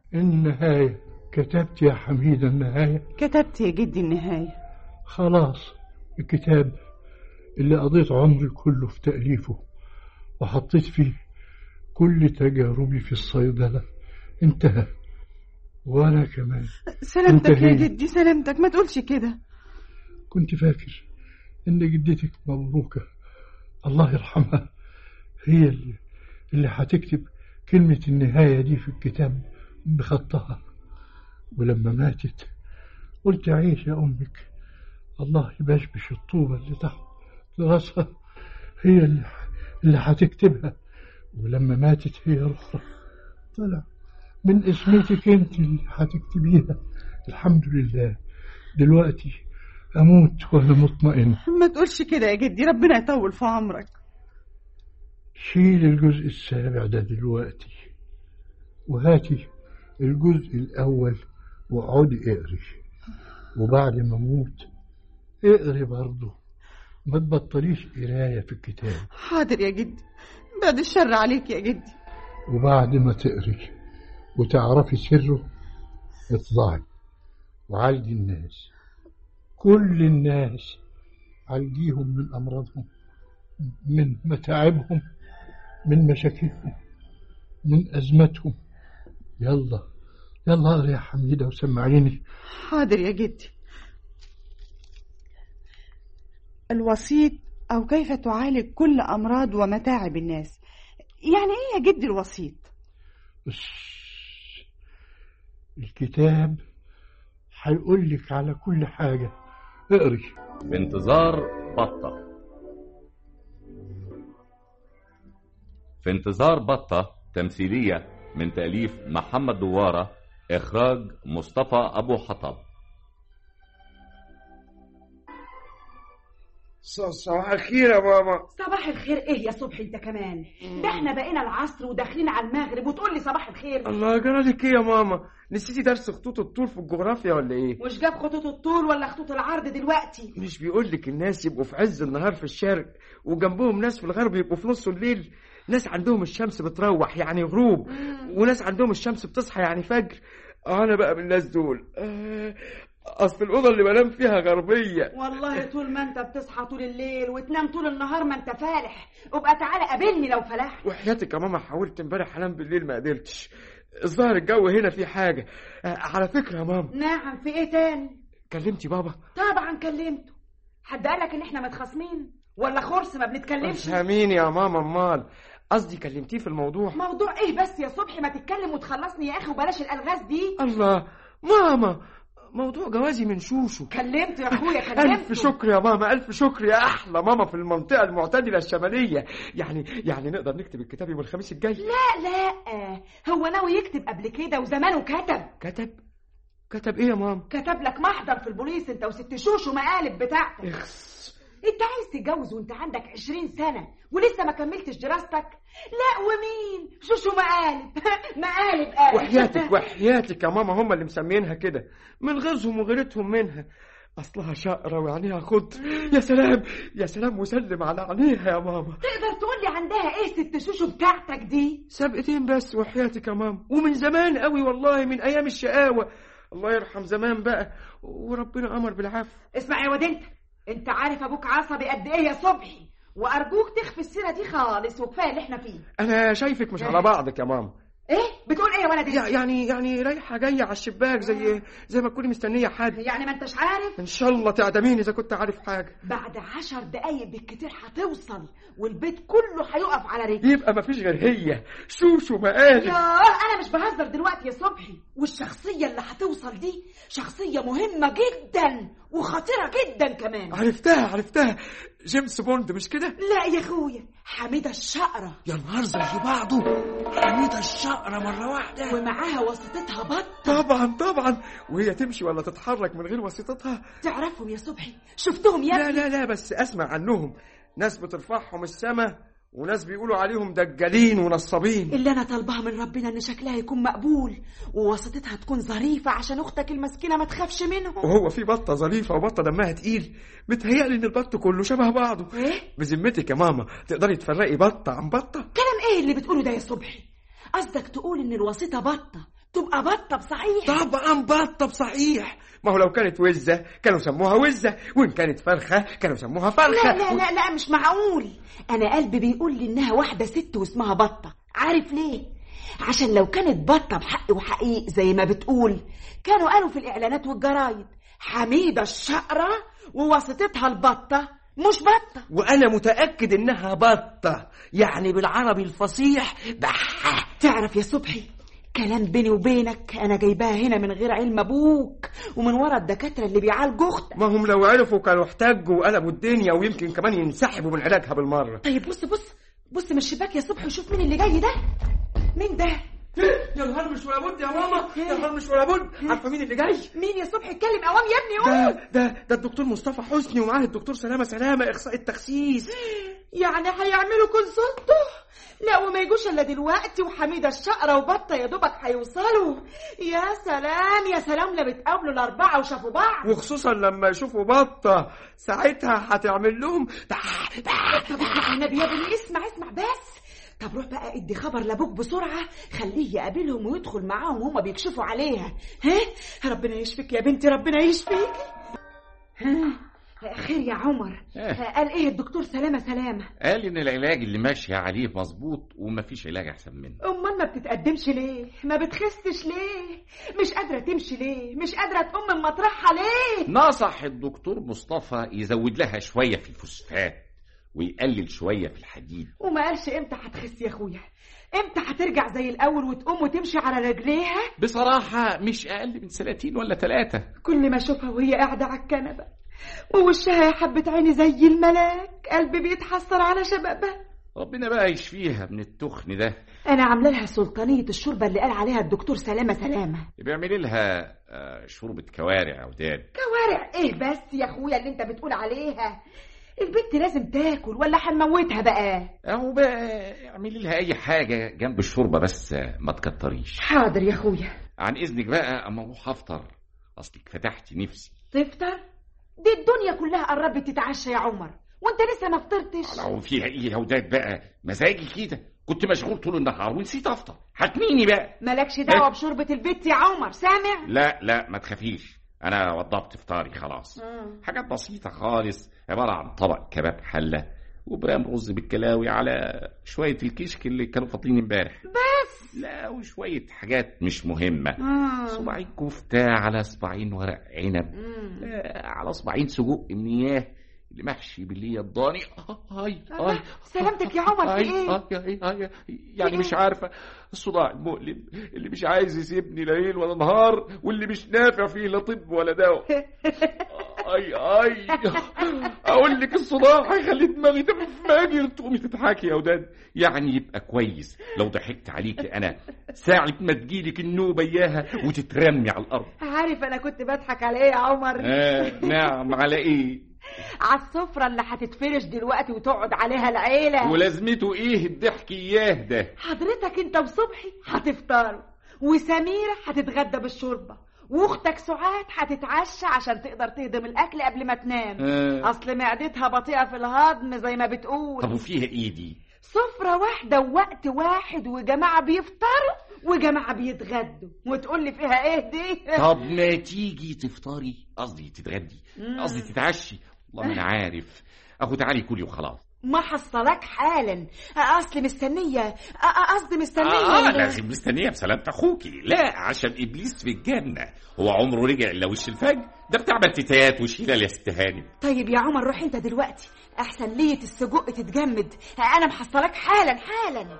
النهاية كتبت يا حميدة النهاية كتبت يا جدي النهاية خلاص الكتاب اللي قضيت عمري كله في تأليفه وحطيت فيه كل تجاربي في الصيدلة انتهى وأنا كمان سلامتك يا انتهينا. جدي سلامتك ما تقولش كده كنت فاكر إن جدتك مبروكة الله يرحمها هي اللي, اللي هتكتب كلمة النهاية دي في الكتاب بخطها ولما ماتت قلت عيش يا أمك الله يبشبش الطوبة اللي تحت راسها هي اللي, اللي هتكتبها ولما ماتت هي الأخرى طلع من اسمتك انت اللي هتكتبيها الحمد لله دلوقتي أموت وأنا مطمئن ما تقولش كده يا جدي ربنا يطول في عمرك شيل الجزء السابع ده دلوقتي وهاتي الجزء الأول واقعدي اقري وبعد ما أموت اقري برضه ما تبطليش قراية في الكتاب حاضر يا جدي بعد الشر عليك يا جدي وبعد ما تقري وتعرفي سره اطلعي وعالجي الناس كل الناس عالجيهم من أمراضهم من متاعبهم من مشاكلهم من أزمتهم يلا يلا اقري يا حميدة وسمعيني حاضر يا جدي الوسيط أو كيف تعالج كل أمراض ومتاعب الناس يعني إيه يا جدي الوسيط بس الكتاب هيقول لك على كل حاجة اقري في انتظار بطة في انتظار بطة تمثيلية من تأليف محمد دوارة إخراج مصطفى أبو حطب صباح الخير يا ماما صباح الخير ايه يا صبحي انت كمان ده احنا بقينا العصر وداخلين على المغرب وتقول لي صباح الخير الله جرالك ايه يا ماما نسيتي درس خطوط الطول في الجغرافيا ولا ايه مش جاب خطوط الطول ولا خطوط العرض دلوقتي مش بيقول لك الناس يبقوا في عز النهار في الشرق وجنبهم ناس في الغرب يبقوا في نص الليل ناس عندهم الشمس بتروح يعني غروب وناس عندهم الشمس بتصحى يعني فجر انا بقى من الناس دول آه، اصل الاوضه اللي بنام فيها غربيه والله طول ما انت بتصحى طول الليل وتنام طول النهار ما انت فالح ابقى تعالى قابلني لو فلحت وحياتك يا ماما حاولت امبارح انام بالليل ما قدرتش الظاهر الجو هنا فيه حاجه آه، على فكره يا ماما نعم في ايه تاني كلمتي بابا طبعا كلمته حد قالك ان احنا متخاصمين ولا خرس ما بنتكلمش فهميني يا ماما امال قصدي كلمتيه في الموضوع موضوع ايه بس يا صبحي ما تتكلم وتخلصني يا اخي وبلاش الالغاز دي الله ماما موضوع جوازي من شوشو كلمته يا اخويا كلمته ألف شكر يا ماما ألف شكر يا أحلى ماما في المنطقة المعتدلة الشمالية يعني يعني نقدر نكتب الكتاب يوم الخميس الجاي لا لا هو ناوي يكتب قبل كده وزمانه كتب كتب كتب إيه يا ماما كتب لك محضر في البوليس انت وست شوش ومقالب بتاعتك إخس انت عايز تتجوز وانت عندك عشرين سنة ولسه ما كملتش دراستك لا ومين شوشو مقالب مقالب قالب وحياتك وحياتك يا ماما هم اللي مسمينها كده من غيظهم وغيرتهم منها أصلها شقرة وعينيها خضر يا سلام يا سلام وسلم على عينيها يا ماما تقدر تقول لي عندها ايه ست شوشو بتاعتك دي سبقتين بس وحياتك يا ماما ومن زمان قوي والله من أيام الشقاوة الله يرحم زمان بقى وربنا أمر بالعفو اسمع يا واد انت انت عارف ابوك عصبي قد ايه يا صبحي وارجوك تخفي السيره دي خالص وكفايه اللي احنا فيه أنا شايفك مش على بعضك يا ماما ايه بتقول ايه يا ولد يع- يعني يعني رايحة جاية على الشباك زي زي ما تكوني مستنية حد يعني ما انتش عارف إن شاء الله تعدميني إذا كنت عارف حاجة بعد عشر دقايق بالكتير هتوصل والبيت كله هيقف على رجلي يبقى مفيش غير هي شوشو مقالب ياه انا مش بهزر دلوقتي يا صبحي والشخصيه اللي هتوصل دي شخصيه مهمه جدا وخطيره جدا كمان عرفتها عرفتها جيمس بوند مش كده؟ لا يا اخويا حميده الشقره يا نهار زي بعضه حميدة الشقرة مرة واحدة ومعاها واسطتها بط طبعا طبعا وهي تمشي ولا تتحرك من غير واسطتها تعرفهم يا صبحي شفتهم يا لا ابني لا لا بس اسمع عنهم ناس بترفعهم السما وناس بيقولوا عليهم دجالين ونصابين اللي انا طالباها من ربنا ان شكلها يكون مقبول وواسطتها تكون ظريفه عشان اختك المسكينه ما تخافش منهم وهو في بطة ظريفة وبطة دمها تقيل متهيألي إن البط كله شبه بعضه ايه بذمتك يا ماما تقدري تفرقي بطة عن بطة كلام ايه اللي بتقوله ده يا صبحي قصدك تقول ان الواسطه بطه تبقى بطه بصحيح طبعا بطه بصحيح ما هو لو كانت وزه كانوا سموها وزه وان كانت فرخه كانوا سموها فرخه لا لا لا لا مش معقول انا قلبي بيقول لي انها واحده ست واسمها بطه عارف ليه عشان لو كانت بطه بحق وحقيق زي ما بتقول كانوا قالوا في الاعلانات والجرايد حميده الشقره وواسطتها البطه مش بطه وانا متاكد انها بطه يعني بالعربي الفصيح بح تعرف يا صبحي كلام بيني وبينك انا جايباها هنا من غير علم ابوك ومن ورا الدكاتره اللي بيعالجوا اختك ما هم لو عرفوا كانوا احتجوا وقلبوا الدنيا ويمكن كمان ينسحبوا من علاجها بالمره طيب بص بص بص من الشباك يا صبحي وشوف مين اللي جاي ده مين ده يا نهار مش ولا بد يا ماما يا نهار مش ولا بد عارفه مين اللي جاي مين يا صبحي اتكلم قوام يا ابني قول ده ده ده الدكتور مصطفى حسني ومعاه الدكتور سلامه سلامه اخصائي التخسيس يعني هيعملوا كونسلته لا وما يجوش الا دلوقتي وحميده الشقره وبطه يا دوبك هيوصلوا يا سلام يا سلام لا بتقابلوا الاربعه وشافوا بعض وخصوصا لما يشوفوا بطه ساعتها هتعمل لهم طب اسمع النبي يا ابني اسمع اسمع بس طب روح بقى ادي خبر لابوك بسرعه خليه يقابلهم ويدخل معاهم وهما بيكشفوا عليها ها ربنا يشفيك يا بنتي ربنا يشفيك ها خير يا عمر إيه. قال ايه الدكتور سلامه سلامه قال ان العلاج اللي ماشيه عليه مظبوط ومفيش علاج احسن منه امال ما بتتقدمش ليه ما بتخسش ليه مش قادره تمشي ليه مش قادره تقوم من مطرحها ليه نصح الدكتور مصطفى يزود لها شويه في الفوسفات ويقلل شويه في الحديد وما قالش امتى هتخس يا اخويا امتى هترجع زي الاول وتقوم وتمشي على رجليها بصراحه مش اقل من سنتين ولا ثلاثه كل ما اشوفها وهي قاعده على الكنبه ووشها يا حبة عيني زي الملاك قلبي بيتحسر على شبابها ربنا بقى يشفيها من التخن ده انا عامله لها سلطانيه الشوربه اللي قال عليها الدكتور سلامه سلامه بيعمل لها آه، شوربه كوارع او داب كوارع ايه بس يا اخويا اللي انت بتقول عليها البنت لازم تاكل ولا هنموتها بقى اهو بقى اعملي لها اي حاجه جنب الشوربه بس آه، ما تكتريش حاضر يا اخويا عن اذنك بقى اما اروح افطر اصلك فتحتي نفسي تفطر دي الدنيا كلها قربت تتعشى يا عمر وانت لسه ما فطرتش لو فيها ايه يا وداد بقى مزاجي كده كنت مشغول طول النهار ونسيت افطر هتميني بقى مالكش دعوه إيه؟ بشوربه البيت يا عمر سامع لا لا ما تخافيش انا وضبت فطاري خلاص مم. حاجات بسيطة خالص عبارة عن طبق كباب حلة وبرام رز بالكلاوي على شوية الكشك اللي كانوا فاضلين امبارح بس لا وشوية حاجات مش مهمة آه. صباعين كفتة على صباعين ورق عنب مم. لا، على صباعين سجق مياه اللي محشي بالليه الضاني هاي هاي سلامتك يا عمر، في هاي إيه؟ هاي هاي هاي يعني مش عارفة الصداع المؤلم اللي مش عايز يسيبني لا ليل ولا نهار واللي مش نافع فيه لا طب ولا دواء اي اي اقول لك الصداع هيخلي دماغي تنفجر تقومي تضحكي يا وداد يعني يبقى كويس لو ضحكت عليكي انا ساعة ما تجيلك النوبة اياها وتترمي على الارض عارف انا كنت بضحك على ايه يا عمر آه نعم على ايه على السفرة اللي هتتفرش دلوقتي وتقعد عليها العيلة ولازمته ايه الضحك اياه ده حضرتك انت وصبحي هتفطروا وسميرة هتتغدى بالشوربة واختك سعاد هتتعشى عشان تقدر تهضم الاكل قبل ما تنام آه. اصل معدتها بطيئة في الهضم زي ما طب بتقول وفيها ايه دي سفرة واحدة ووقت واحد وجماعة بيفطروا وجماعة بيتغدوا وتقول لي فيها ايه دي طب ما تيجي تفطري قصدي تتغدي قصدي تتعشي والله ما انا عارف اهو تعالي كلي وخلاص ما حصلك حالا اصل مستنية أ- قصدي مستنية آه لازم مستنية بسلامة أخوكي لا عشان إبليس في الجنة هو عمره رجع إلا وش الفجر ده بتاع بتتات وشيلة يا ست هانم طيب يا عمر روح انت دلوقتي احسن لية السجق تتجمد انا محصلك حالا حالا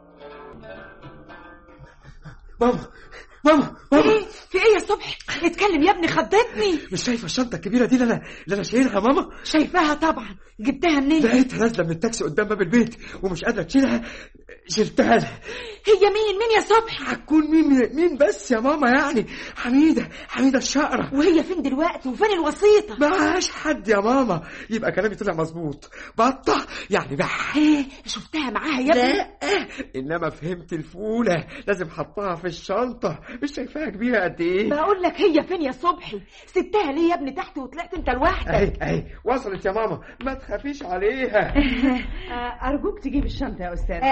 ماما ماما ماما ايه في ايه يا صبحي اتكلم يا ابني خضتني مش شايفه الشنطه الكبيره دي اللي انا اللي انا شايلها ماما شايفاها طبعا جبتها منين لقيتها نازله من التاكسي قدام باب البيت ومش قادره تشيلها شلتها لها هي مين مين يا صبحي هتكون مين مين بس يا ماما يعني حميده حميده الشقره وهي فين دلوقتي وفين الوسيطة معاش حد يا ماما يبقى كلامي طلع مظبوط بطه يعني بح ايه شفتها معاها يا ابني لا انما فهمت الفوله لازم حطها في الشنطه مش شايفاها كبيره قد ايه بقول لك هي فين يا صبحي سبتها ليه يا ابني تحت وطلعت انت لوحدك اهي اهي وصلت يا ماما ما تخافيش عليها أرجوك تجيب الشنطة يا أستاذ آه، اهلا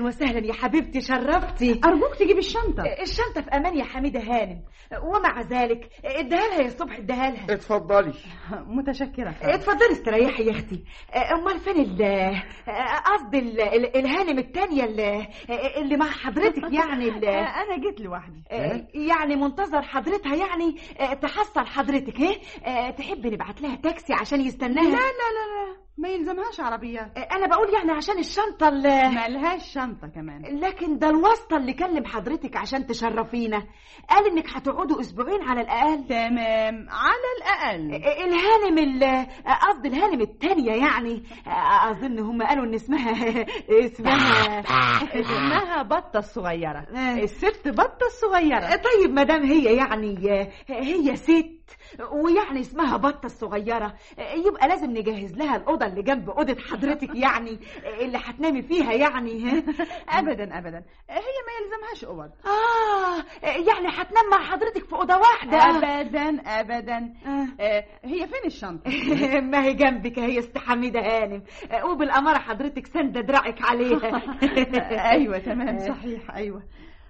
وسهلا يا حبيبتي شرفتي ارجوك تجيبي الشنطه الشنطة في أمان يا حميدة هانم ومع ذلك اديها لها يا صبح اديها لها اتفضلي متشكره اتفضلي استريحي يا اختي امال فين ال قصدي ال- ال- الهانم التانية اللي, اللي مع حضرتك يعني ال- انا جيت لوحدي يعني منتظر حضرتها يعني تحصل حضرتك ايه تحبي نبعت لها تاكسي عشان لا يستناها لا لا لا ما يلزمهاش عربيات انا بقول يعني عشان الشنطة اللي ما لهاش شنطه كمان لكن ده الواسطة اللي كلم حضرتك عشان تشرفينا قال انك هتقعدوا اسبوعين على الاقل تمام على الاقل الهانم ال- قصدي الهانم التانية يعني اظن هم قالوا ان اسمها اسمها اسمها بطه الصغيره آه. الست بطه الصغيره طيب مدام هي يعني هي ست ويعني اسمها بطة الصغيرة يبقى لازم نجهز لها الأوضة اللي جنب أوضة حضرتك يعني اللي هتنامي فيها يعني ابدا ابدا هي ما يلزمهاش اوض آه يعني هتنام مع حضرتك في أوضة واحدة ابدا ابدا آه. آه، هي فين الشنطه ما هي جنبك هي است حميدة هانم وبالأمارة حضرتك سندة دراعك عليها ايوه تمام صحيح ايوه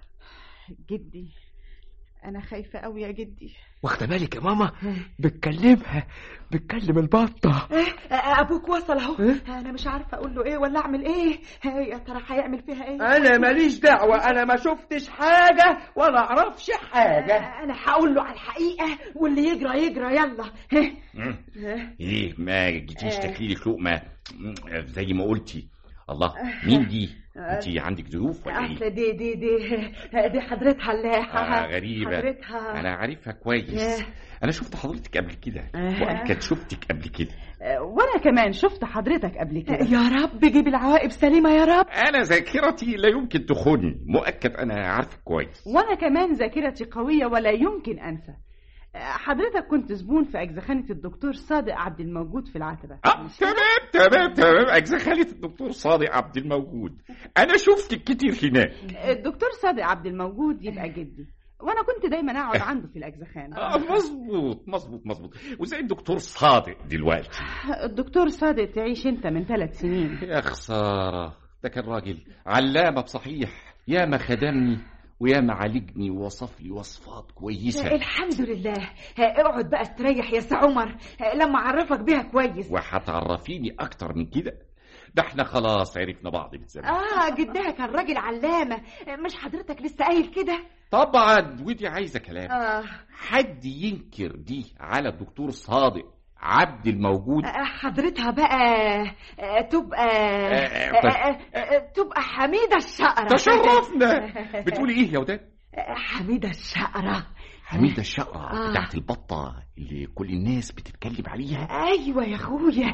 جدي انا خايفه قوي يا جدي واخده بالك يا ماما بتكلمها بتكلم البطه أبوك وصل أهو أنا مش عارفة أقول له إيه ولا أعمل إيه يا ترى هيعمل فيها إيه انا ماليش دعوه انا ما شفتش حاجه ولا اعرفش حاجه انا هقول له على الحقيقه واللي يجرى يجرى يلا ايه ما جيتيش تاكلي لك لقمه مم، زي ما قلتي الله مين دي انت عندك ظروف ولا اصل ايه دي دي دي دي حضرتها اللي آه غريبة حضرتها أنا عارفها كويس ياه. أنا شفت حضرتك قبل كده آه. وأكد شفتك قبل كده آه، وانا كمان شفت حضرتك قبل كده يا رب جيب العواقب سليمه يا رب أنا ذاكرتي لا يمكن تخوني مؤكد أنا عارفك كويس وانا كمان ذاكرتي قويه ولا يمكن انسى آه، حضرتك كنت زبون في اجزخانه الدكتور صادق عبد الموجود في العتبه آه تمام تمام تمام أجزاء خالة الدكتور صادق عبد الموجود أنا شفتك كتير هناك الدكتور صادق عبد الموجود يبقى جدي وانا كنت دايما اقعد عنده في الاجزخانه آه مظبوط مظبوط مظبوط وزي الدكتور صادق دلوقتي الدكتور صادق تعيش انت من ثلاث سنين يا خسارة ده كان راجل علامة بصحيح يا ما خدمني ويا ما عالجني ووصف لي وصفات كويسة الحمد لله اقعد بقى استريح يا سي عمر لما اعرفك بيها كويس وهتعرفيني أكتر من كده ده احنا خلاص عرفنا بعض بالزمن اه جدها كان راجل علامه مش حضرتك لسه قايل كده طبعا ودي عايزة كلام اه حد ينكر دي على الدكتور صادق عبد الموجود حضرتها بقى آه، تبقى آه، آه، آه، آه، تبقى حميدة الشقرة تشرفنا بتقولي ايه يا وداد آه، حميدة الشقرة حميدة الشقرة آه. بتاعت البطة اللي كل الناس بتتكلم عليها ايوه يا اخويا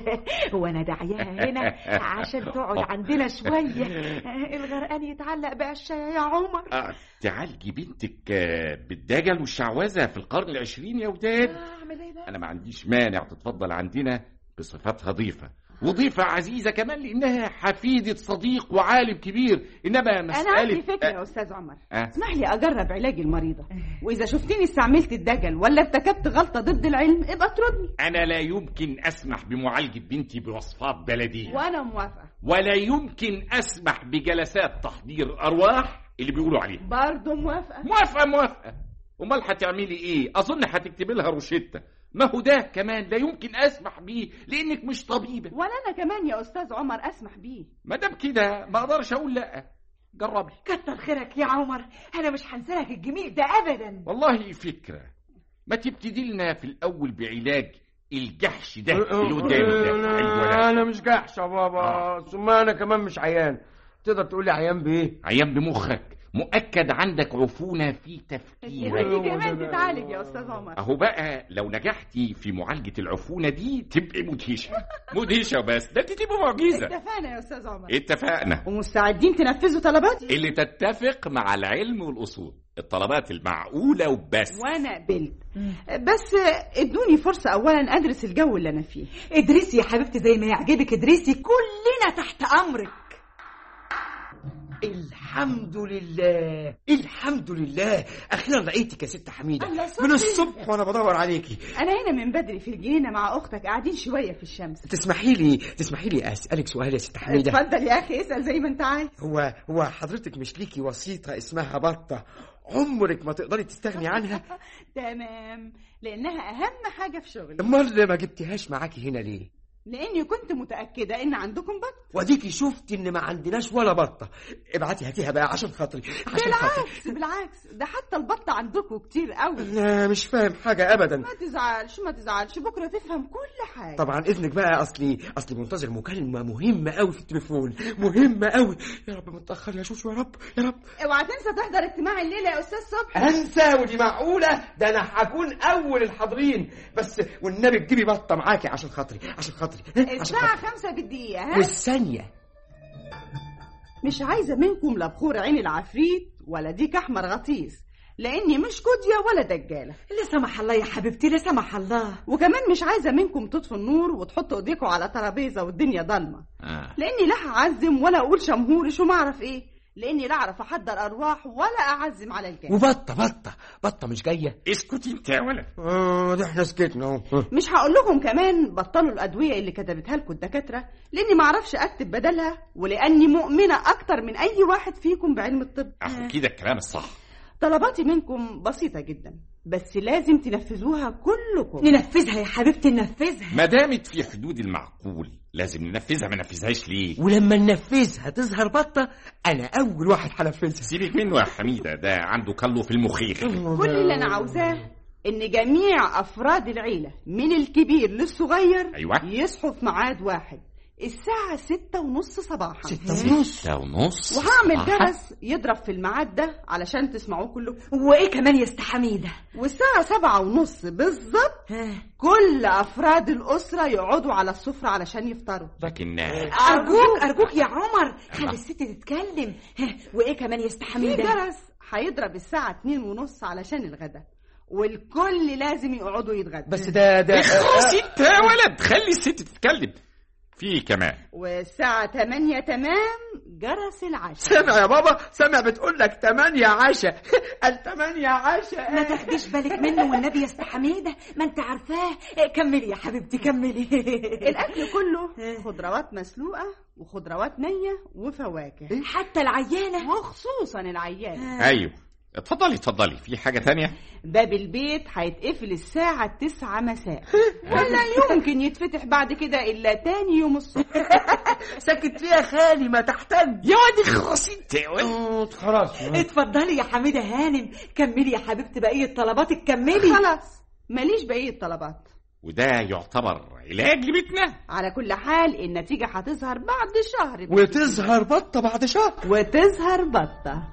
وانا داعياها هنا عشان تقعد عندنا شويه آه، الغرقان يتعلق بعشايا يا عمر آه، تعالجي بنتك آه، بالدجل والشعوذة في القرن العشرين يا وداد اعمل ايه بقى أنا ما عنديش مانع تتفضل عندنا بصفتها ضيفة وضيفة عزيزة كمان لأنها حفيدة صديق وعالم كبير إنما مسألة انا عندي فكره يا استاذ عمر آه. اسمح لي اجرب علاج المريضه واذا شفتني استعملت الدجل ولا ارتكبت غلطه ضد العلم ابقى اطردني أنا لا يمكن أسمح بمعالجة بنتي بوصفات بلدية وانا موافقه ولا يمكن أسمح بجلسات تحضير أرواح اللي بيقولوا عليها برضه موافقه موافقة موافقة أمال هتعملي إيه؟ أظن هتكتبي لها روشتة ما هو ده كمان لا يمكن أسمح بيه لأنك مش طبيبة ولا انا كمان يا استاذ عمر اسمح بيه ما دام كده ما أقدرش أقول لأ جربي كتر خيرك يا عمر انا مش هنسالك الجميل ده ابدا والله فكرة ما تبتدي لنا في الأول بعلاج الجحش ده اللي قدامك ده أيوة ده. انا مش جحش يا بابا ثم انا كمان مش عيان تقدر تقول لي عيان بايه عيان بمخك مؤكد عندك عفونة في يبقى تفكيرك دي كمان تتعالج يا استاذ عمر اهو بقى لو نجحتي في معالجة العفونة دي تبقي مدهشة مدهشة بس ده انت تبقى معجزة اتفقنا يا استاذ عمر اتفقنا ومستعدين تنفذوا طلباتي اللي تتفق مع العلم والأصول الطلبات المعقولة وبس وانا قبلت بس ادوني فرصه اولا ادرس الجو اللي انا فيه ادرسي يا حبيبتي زي ما يعجبك ادرسي كلنا تحت امرك الحمد لله الحمد لله اخيرا لقيتك يا ست حميده الله صبري. من الصبح وانا بدور عليكي انا هنا من بدري في الجنينه مع اختك قاعدين شويه في الشمس تسمحي لي تسمحي لي اسالك سؤال يا ست حميده اتفضل يا اخي اسال زي ما انت عايز هو هو حضرتك مش ليكي وسيطه اسمها بطه عمرك ما تقدري تستغني عنها تمام لانها اهم حاجه في شغلي امال ما جبتيهاش معاكي هنا ليه لاني كنت متاكده ان عندكم بط واديكي شفتي ان ما عندناش ولا بطه ابعتي هاتيها بقى عشان خاطري عشان خاطري بالعكس بالعكس ده حتى البط عندكم كتير قوي انا مش فاهم حاجه ابدا ما تزعلش ما تزعلش بكره تفهم كل حاجه طبعا اذنك بقى اصلي اصلي منتظر مكالمه مهمه قوي في التليفون مهمه قوي يا رب متاخر يا شوشو يا رب يا رب اوعى تنسى تحضر اجتماع الليله يا استاذ صبحي انسى ودي معقوله ده انا هكون اول الحاضرين بس والنبي تجيبي بطه معاكي عشان خاطري عشان خاطري عشان الساعه خاطري خمسة بالدقيقه ها والثانيه مش عايزه منكم لا بخور عين العفريت ولا ديك احمر غطيس لاني مش كودية ولا دجاله لا سمح الله يا حبيبتي لا سمح الله وكمان مش عايزه منكم تطفوا النور وتحطوا ايديكم على ترابيزه والدنيا ضلمه آه. لاني لا هعزم ولا اقول شمهورش وما اعرف ايه لاني لا اعرف احضر ارواح ولا اعزم على الجنة وبطه بطه بطه مش جايه اسكتي انت يا ولد اه ده احنا سكتنا اهو مش هقول لكم كمان بطلوا الادويه اللي كتبتها لكم الدكاتره لاني ما اعرفش اكتب بدلها ولاني مؤمنه اكتر من اي واحد فيكم بعلم الطب اهو كده الكلام الصح طلباتي منكم بسيطه جدا بس لازم تنفذوها كلكم ننفذها يا حبيبتي ننفذها ما دامت في حدود المعقول لازم ننفذها ما ننفذهاش ليه ولما ننفذها تظهر بطه انا اول واحد هنفذها سيبك منه يا حميده ده عنده كله في المخيخ كل اللي انا عاوزاه ان جميع افراد العيله من الكبير للصغير أيوة. يصحوا في ميعاد واحد الساعة ستة ونص صباحا ستة ونص ستة ونص وهعمل آه. جرس يضرب في الميعاد ده علشان تسمعوه كلكم وايه كمان يا استاذ حميده والساعة سبعة ونص بالظبط ها. كل أفراد الأسرة يقعدوا على السفرة علشان يفطروا لكن ارجوك ارجوك يا عمر خلي الست تتكلم ها. وايه كمان يا استاذ في حميده جرس هيضرب الساعة اتنين ونص علشان الغدا والكل لازم يقعدوا يتغدوا بس ده ده اخلص انت يا ولد خلي الست تتكلم في كمان والساعة تمانية تمام جرس العشاء سامع يا بابا سامع بتقول لك تمانية عشاء التمانية عشاء ما تاخديش بالك منه والنبي يا استاذ حميده ما انت عارفاه إيه، كملي يا حبيبتي كملي الأكل كله خضروات مسلوقة وخضروات نية وفواكه حتى العيانه وخصوصا العيان ايوه اتفضلي اتفضلي في حاجة تانية باب البيت هيتقفل الساعة تسعة مساء ولا يمكن يتفتح بعد كده إلا تاني يوم الصبح سكت فيها خالي ما تحتاج يا واد اخلص انت يا ولد آه، خلاص اتفضلي يا حميده هانم كملي يا حبيبتي بقيه طلباتك كملي خلاص ماليش بقية طلبات وده يعتبر علاج لبيتنا على كل حال النتيجة هتظهر بعد شهر وتظهر بطة بعد شهر وتظهر بطة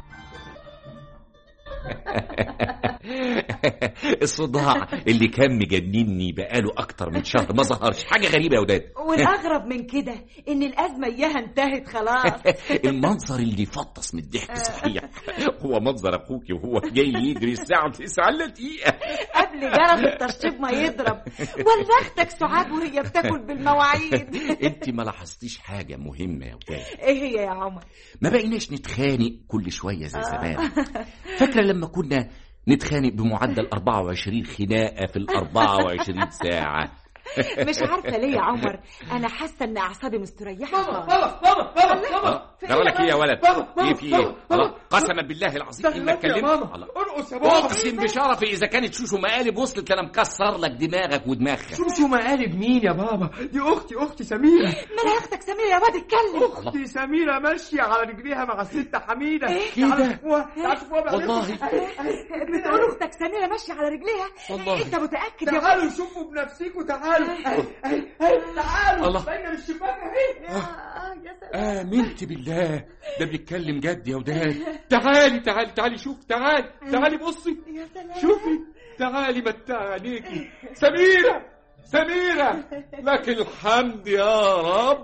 الصداع اللي كان مجنني بقاله اكتر من شهر ما ظهرش حاجة غريبة يا وداد والاغرب من كده ان الازمه اياها انتهت خلاص المنظر اللي فطس من الضحك صحيح هو منظر اخوك وهو جاي يجري الساعة 9 الا دقيقة قبل جرس التشطيب ما يضرب ولا اختك سعاد وهي بتاكل بالمواعيد انت ما لاحظتيش حاجة مهمة يا وداد ايه هي يا عمر ما بقيناش نتخانق كل شوية زي زمان فاكرة لما كنا نتخانق بمعدل 24 خناقة في ال 24 ساعة مش عارفه ليه يا عمر انا حاسه ان اعصابي مستريحه بابا بابا بابا بابا ده لك ايه يا ولد بابا، ايه في ايه بابا، بابا. الله، قسما بالله العظيم انك دخلت يا كلمت ماما الله. ارقص يا بابا اقسم بشرفي اذا كانت شوشو مقالب وصلت انا مكسر لك دماغك ودماغك شوشو مقالب مين يا بابا دي اختي اختي سميرة مالها اختك سميره يا واد اتكلم اختي سميرة ماشية على رجليها مع الست حميدة كده؟ تعالوا شوفوها تعالوا شوفوها بعينيكم. والله. بتقول اختك سميره ماشيه على رجليها والله. انت متاكد يا واد تعالوا شوفوا بنفسكم تعالوا أهي، أهي، أهي، تعالوا الله. باينة من الشباك اهي امنت بالله ده بيتكلم جد يا وداد تعالي تعالي تعالي شوف تعالي تعالي بصي شوفي تعالي متع عينيكي سميرة سميرة لك الحمد يا رب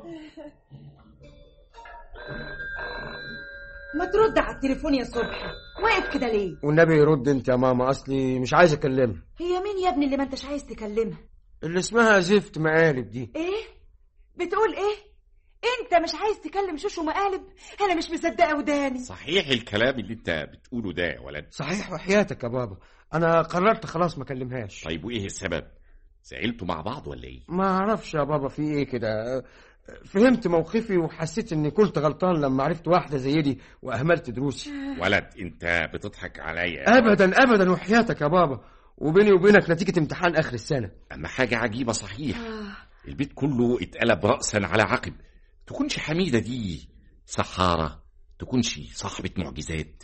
ما ترد على التليفون يا صبحي واقف كده ليه والنبي يرد انت يا ماما اصلي مش عايز اكلمها هي مين يا ابني اللي ما انتش عايز تكلمها اللي اسمها زفت مقالب دي ايه بتقول ايه انت مش عايز تكلم شوشو مقالب انا مش مصدقه وداني صحيح الكلام اللي انت بتقوله ده يا ولد صحيح وحياتك يا بابا انا قررت خلاص ما اكلمهاش طيب وايه السبب زعلتوا مع بعض ولا ايه ما اعرفش يا بابا في ايه كده فهمت موقفي وحسيت اني كنت غلطان لما عرفت واحده زي دي واهملت دروسي ولد انت بتضحك عليا ابدا ابدا وحياتك يا بابا وبيني وبينك نتيجه امتحان اخر السنه اما حاجه عجيبه صحيح البيت كله اتقلب راسا على عقب تكونش حميده دي سحاره تكونش صاحبه معجزات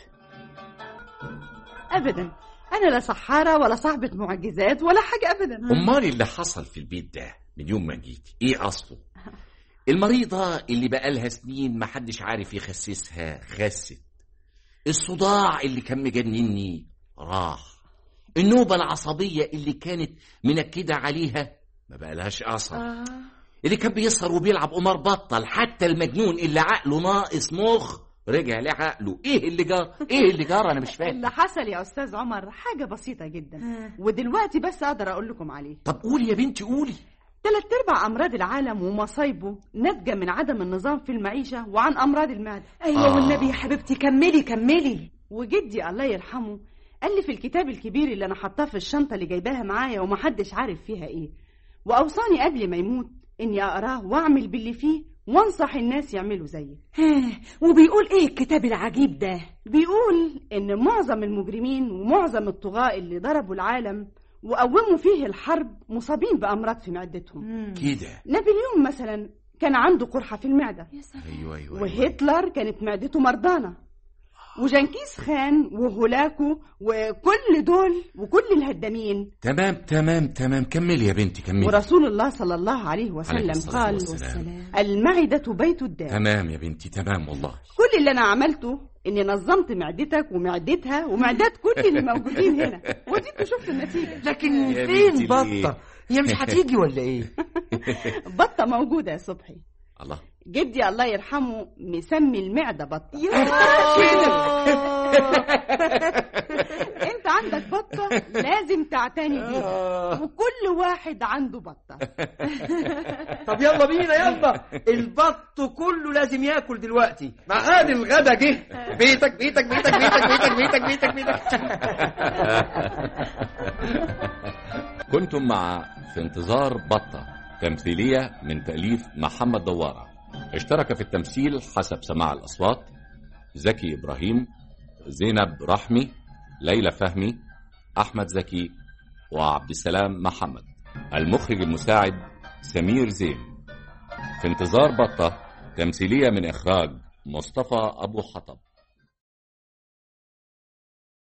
ابدا انا لا سحاره ولا صاحبه معجزات ولا حاجه ابدا امال اللي حصل في البيت ده من يوم ما جيتي ايه اصله المريضه اللي بقالها سنين محدش عارف يخسسها خست الصداع اللي كان مجنني راح النوبه العصبيه اللي كانت منكده عليها ما بقالهاش اثر اللي كان بيسهر وبيلعب قمار بطل حتى المجنون اللي عقله ناقص مخ رجع لعقله ايه اللي جار ايه اللي جار انا مش فاهم اللي حصل يا استاذ عمر حاجه بسيطه جدا ودلوقتي بس اقدر اقول لكم عليه طب قولي يا بنتي قولي ثلاث ارباع امراض العالم ومصايبه ناتجه من عدم النظام في المعيشه وعن امراض المعده ايوه آه. والنبي يا حبيبتي كملي كملي وجدي الله يرحمه قال لي في الكتاب الكبير اللي انا حطاه في الشنطه اللي جايباها معايا ومحدش عارف فيها ايه واوصاني قبل ما يموت اني اقراه واعمل باللي فيه وانصح الناس يعملوا زيي ها، وبيقول ايه الكتاب العجيب ده بيقول ان معظم المجرمين ومعظم الطغاة اللي ضربوا العالم وقوموا فيه الحرب مصابين بامراض في معدتهم كده نابليون مثلا كان عنده قرحه في المعده ايوه ايوه, أيوة. وهتلر كانت معدته مرضانة وجنكيز خان وهولاكو وكل دول وكل الهدامين تمام تمام تمام كملي يا بنتي كملي ورسول الله صلى الله عليه عليه وسلم الصلاة قال والسلام. المعدة بيت الداء تمام يا بنتي تمام والله كل اللي أنا عملته إني نظمت معدتك ومعدتها ومعدات كل اللي موجودين هنا وديكوا شفتوا النتيجة لكن يا فين بنتي ليه؟ بطه هي مش هتيجي ولا ايه بطة موجودة يا صبحي الله جدي الله يرحمه مسمي المعدة بطة انت عندك بطة لازم تعتني بيها وكل واحد عنده بطة طب يلا بينا يلا البط كله لازم ياكل دلوقتي ميعاد الغدا جه بيتك بيتك بيتك بيتك بيتك بيتك بيتك بيتك كنتم مع في انتظار بطة تمثيلية من تأليف محمد دوارة اشترك في التمثيل حسب سماع الأصوات زكي إبراهيم زينب رحمي ليلى فهمي أحمد زكي وعبد السلام محمد المخرج المساعد سمير زين في انتظار بطة تمثيلية من إخراج مصطفى أبو حطب